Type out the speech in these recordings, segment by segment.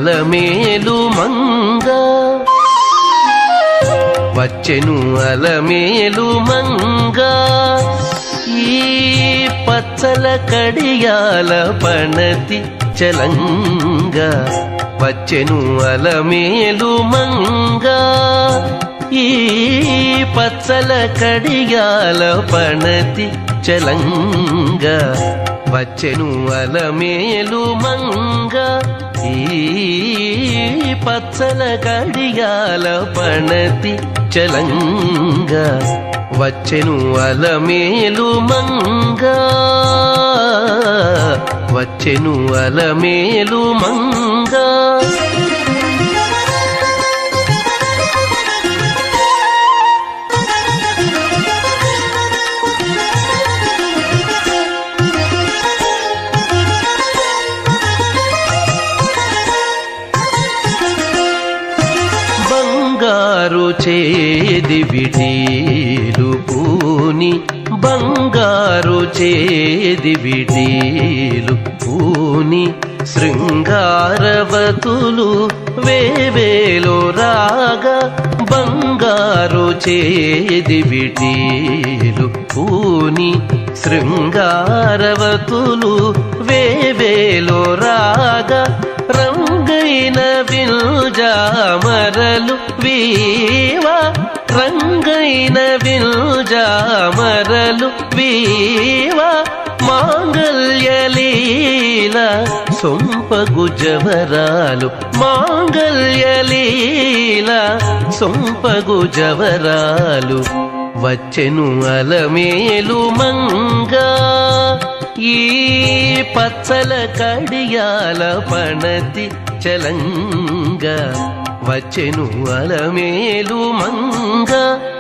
అలమేలు మంగ వచ్చెను అలమేలు మంగ ఈ పచ్చల కడియాల పణతి చలంగ వచ్చెను అలమేలు మంగ ఈ పచ్చల కడియాల పణతి చలంగ వచ్చెను అలమేలు మంగ ఈ పచ్చల కడియాల పణతి చలంగ వచ్చెను అలమేలు మంగ వచ్చెను అలమేలు మంగ బంగారు చేది విడీలు పూని బంగారు చేది విడీలు పూని శృంగారవతులు వేవేలో రాగా బంగారు చేది విడీలు పూని శృంగారవతులు వేవేలో రాగా రంగైన విల్జామరలు వీవా రంగైన విల్జామరలు వీవా మాంగల్యలీల సొంపగు జవరాలు మాంగల్యలీల సొంపగు జవరాలు వచ్చెను అలమేలు మంగా ఈ పచ్చల కడియాల పణతి చలంగ వచ్చెను అలమేలు మంగ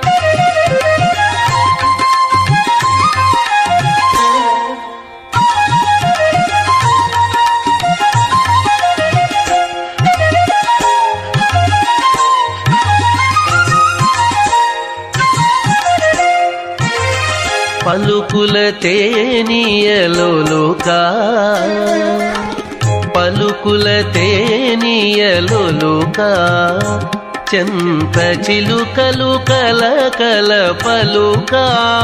పలుకుల తేనియలోలుకా పలుకుల తేనియలోలుకా చెంత చిలుకలు కల కల పలుకా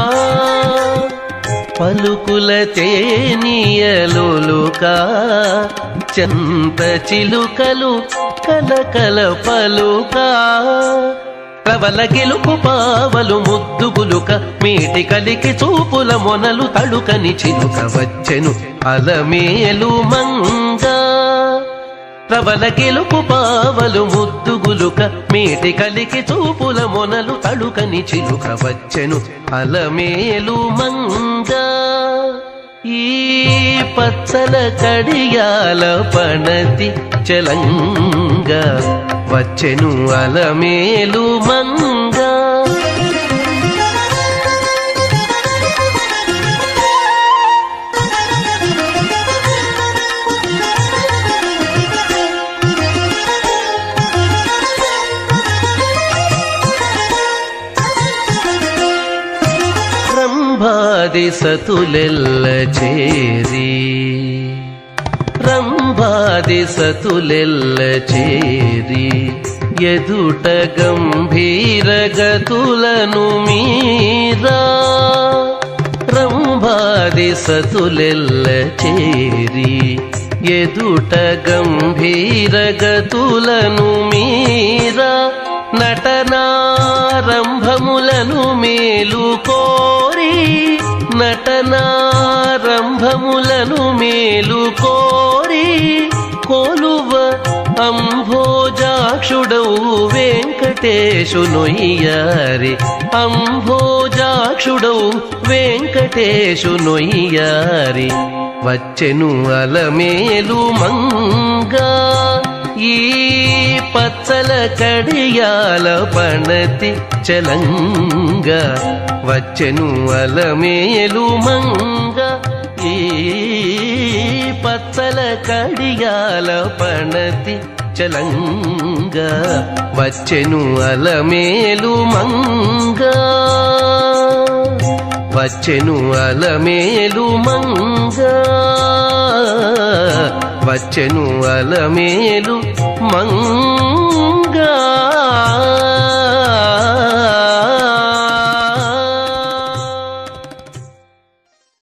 పలుకుల తేనియలోలుకా చెంత చిలుకలు కల కల పలుకా ప్రవల గెలుపు పావలు ముద్దుగులుక మీటి కలికి చూపుల మొనలు తడుకని చిలుక వచ్చెను అలమేలు మంగ ప్రబల గెలుపు పావలు ముద్దుగులుక మీటి కలికి చూపుల మొనలు తడుకని చిలుక వచ్చెను అలమేలు మంగ ఈ పచ్చల కడియాల పణతి చలంగ వచ్చెను అలమేలు మంగ రంభాది సతులెల్ల చేరి రంభాది సతులెల్ల చేరి ఎదుట గంభీర గతులను మీరా రంభాది సతులెల్ల చేరి ఎదుట గంభీర గతులను మీరా నటనారంభములను మేలు కోరి నటనారంభములను మేలు కోరి కొలువ అంభోజాక్షుడవు వెంకటేశునొయ్యారి అంభోజాక్షుడవు వెంకటేశునొయ్యారి వచ్చెను అలమేలు మంగా ఈ పచ్చల కడియాల పణతి చలంగ వచ్చెను అలమేలు మంగ ఈ పచ్చల కడియాల పణతి చలంగ వచ్చెను అలమేలు మంగ వచ్చెను అలమేలు మంగ వచ్చెను అలమేలు మంగా